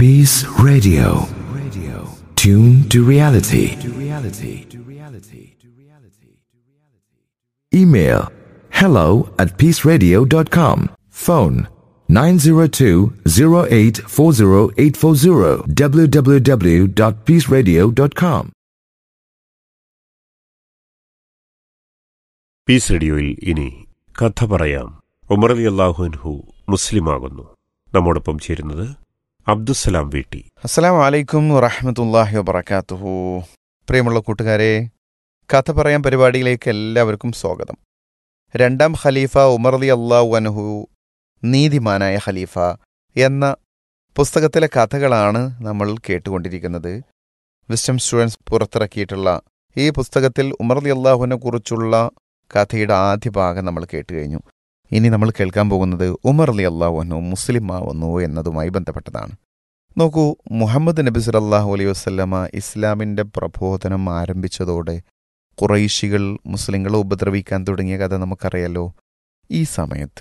Peace Radio. Radio. Tune to reality. To reality. To reality. To reality. Email hello at peaceradio.com. Phone 902-0840840 www.peaceradio.com. Peace റേഡിയോയിൽ ഇനി കഥ പറയാം ഉമർ അലി അള്ളാഹുൻഹു മുസ്ലിമാകുന്നു നമ്മോടൊപ്പം ചേരുന്നത് അബ്ദുസലാം വീട്ടി അസ്സലാം വലൈക്കും വറഹമത്തല്ലാഹി വബർക്കാത്തുഹു പ്രിയമുള്ള കൂട്ടുകാരെ കഥ പറയാൻ പരിപാടിയിലേക്ക് എല്ലാവർക്കും സ്വാഗതം രണ്ടാം ഖലീഫ ഉമർ അലി അള്ളാഹു അനഹു നീതിമാനായ ഖലീഫ എന്ന പുസ്തകത്തിലെ കഥകളാണ് നമ്മൾ കേട്ടുകൊണ്ടിരിക്കുന്നത് വിസ്റ്റം സ്റ്റുഡൻസ് പുറത്തിറക്കിയിട്ടുള്ള ഈ പുസ്തകത്തിൽ ഉമർ അലി അള്ളാഹുവിനെ കുറിച്ചുള്ള കഥയുടെ ആദ്യ ഭാഗം നമ്മൾ കേട്ടു കഴിഞ്ഞു ഇനി നമ്മൾ കേൾക്കാൻ പോകുന്നത് ഉമർ അലി അള്ളാഹുനു മുസ്ലിം ആവുന്നു എന്നതുമായി ബന്ധപ്പെട്ടതാണ് നോക്കൂ മുഹമ്മദ് നബി സല്ലല്ലാഹു അലൈഹി വസല്ലമ ഇസ്ലാമിൻ്റെ പ്രബോധനം ആരംഭിച്ചതോടെ കുറൈശികൾ മുസ്ലിങ്ങളെ ഉപദ്രവിക്കാൻ തുടങ്ങിയ കഥ നമുക്കറിയാലോ ഈ സമയത്ത്